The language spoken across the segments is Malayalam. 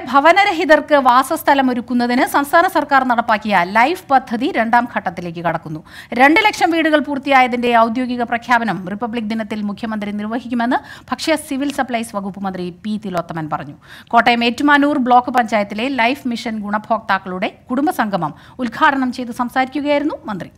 ഭവനരഹിതർക്ക് വാസസ്ഥലം ഒരുക്കുന്നതിന് സംസ്ഥാന സർക്കാർ നടപ്പാക്കിയ ലൈഫ് പദ്ധതി രണ്ടാം ഘട്ടത്തിലേക്ക് കടക്കുന്നു രണ്ട് ലക്ഷം വീടുകൾ പൂർത്തിയായതിന്റെ ഔദ്യോഗിക പ്രഖ്യാപനം റിപ്പബ്ലിക് ദിനത്തിൽ മുഖ്യമന്ത്രി നിർവഹിക്കുമെന്ന് ഭക്ഷ്യ സിവിൽ സപ്ലൈസ് വകുപ്പ് മന്ത്രി പി തിലോത്തമൻ പറഞ്ഞു കോട്ടയം ഏറ്റുമാനൂർ ബ്ലോക്ക് പഞ്ചായത്തിലെ ലൈഫ് മിഷൻ ഗുണഭോക്താക്കളുടെ കുടുംബസംഗമം ഉദ്ഘാടനം ചെയ്ത് സംസാരിക്കുകയായിരുന്നു മന്ത്രി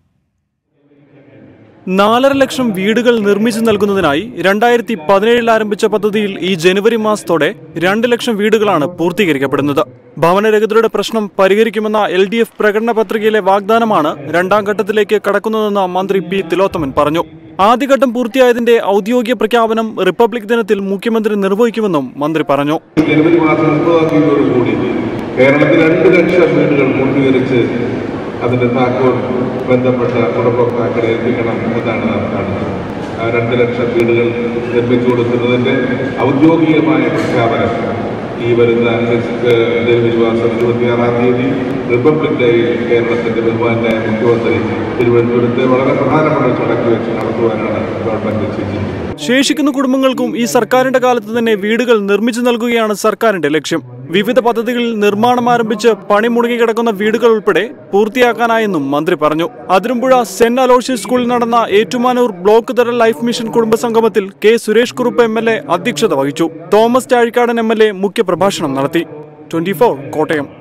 നാലര ലക്ഷം വീടുകൾ നിർമ്മിച്ചു നൽകുന്നതിനായി രണ്ടായിരത്തി പതിനേഴിൽ ആരംഭിച്ച പദ്ധതിയിൽ ഈ ജനുവരി മാസത്തോടെ രണ്ട് ലക്ഷം വീടുകളാണ് പൂർത്തീകരിക്കപ്പെടുന്നത് ഭവനരഹിതരുടെ പ്രശ്നം പരിഹരിക്കുമെന്ന എൽ ഡി എഫ് പ്രകടന പത്രികയിലെ വാഗ്ദാനമാണ് രണ്ടാം ഘട്ടത്തിലേക്ക് കടക്കുന്നതെന്ന് മന്ത്രി പി തിലോത്തമൻ പറഞ്ഞു ആദ്യഘട്ടം പൂർത്തിയായതിന്റെ ഔദ്യോഗിക പ്രഖ്യാപനം റിപ്പബ്ലിക് ദിനത്തിൽ മുഖ്യമന്ത്രി നിർവഹിക്കുമെന്നും മന്ത്രി പറഞ്ഞു ജനുവരി മാസം മുപ്പതാം തീയതിയോടുകൂടി കേരളത്തിൽ രണ്ട് ലക്ഷം വീടുകൾ പൂർത്തീകരിച്ച് അതിന്റെ താക്കോൽ ബന്ധപ്പെട്ട ഗുണഭോക്താക്കളെ എത്തിക്കണം എന്നാണ് നാം കാണുന്നത് ആ രണ്ട് ലക്ഷം വീടുകൾ നിർമ്മിച്ചു കൊടുക്കുന്നതിന്റെ ഔദ്യോഗികമായ പ്രഖ്യാപനം ഈ വരുന്ന ജനുവരി മാസം ഇരുപത്തിയാറാം തീയതി റിപ്പബ്ലിക് ഡേയിൽ കേരളത്തിന്റെ ബഹുമാനായ മുഖ്യമന്ത്രി തിരുവനന്തപുരത്തെ വളരെ പ്രധാനപ്പെട്ട ചടങ്ങ് വെച്ച് നടത്തുവാനാണ് ഗവൺമെന്റ് നിശ്ചയിച്ചിരിക്കുന്നത് ശേഷിക്കുന്ന കുടുംബങ്ങൾക്കും ഈ സർക്കാരിന്റെ കാലത്ത് തന്നെ വീടുകൾ നിർമ്മിച്ചു നൽകുകയാണ് സർക്കാരിന്റെ ലക്ഷ്യം വിവിധ പദ്ധതികളിൽ നിർമ്മാണം ആരംഭിച്ച് പണി മുടങ്ങിക്കിടക്കുന്ന വീടുകൾ ഉൾപ്പെടെ പൂർത്തിയാക്കാനായെന്നും മന്ത്രി പറഞ്ഞു അതിരമ്പുഴ സെന്റ് അലോഷ്യസ് സ്കൂളിൽ നടന്ന ഏറ്റുമാനൂർ ബ്ലോക്ക് തല ലൈഫ് മിഷൻ കുടുംബസംഗമത്തിൽ K Suresh Kurup M L A അധ്യക്ഷത വഹിച്ചു Thomas Chazhikadan M L A മുഖ്യപ്രഭാഷണം നടത്തി ട്വന്റി കോട്ടയം